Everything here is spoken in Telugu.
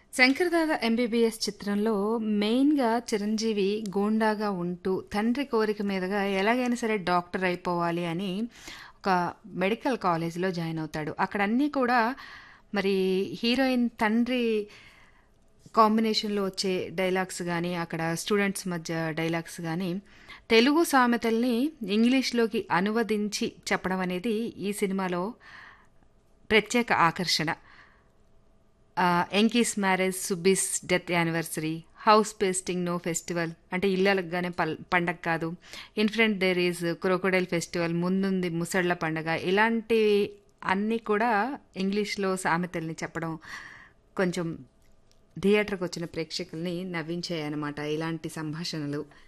శంకర్దాద ఎంబీబీఎస్ చిత్రంలో మెయిన్గా చిరంజీవి గూండాగా ఉంటూ తండ్రి కోరిక మీదుగా ఎలాగైనా సరే డాక్టర్ అయిపోవాలి అని ఒక మెడికల్ కాలేజీలో జాయిన్ అవుతాడు అక్కడ అన్నీ కూడా మరి హీరోయిన్ తండ్రి కాంబినేషన్లో వచ్చే డైలాగ్స్ కానీ అక్కడ స్టూడెంట్స్ మధ్య డైలాగ్స్ కానీ తెలుగు సామెతల్ని ఇంగ్లీష్లోకి అనువదించి చెప్పడం అనేది ఈ సినిమాలో ప్రత్యేక ఆకర్షణ Enki's marriage Subbi's death anniversary house pasting no festival అంటే ఇళ్ళగానే పల్ పండగ కాదు in front there is crocodile festival ముందుంది ముసళ్ళ పండగ ఇలాంటి అన్నీ కూడా ఇంగ్లీష్లో సామెతల్ని చెప్పడం కొంచెం థియేటర్కి వచ్చిన ప్రేక్షకుల్ని నవ్వించాయన్నమాట ఇలాంటి సంభాషణలు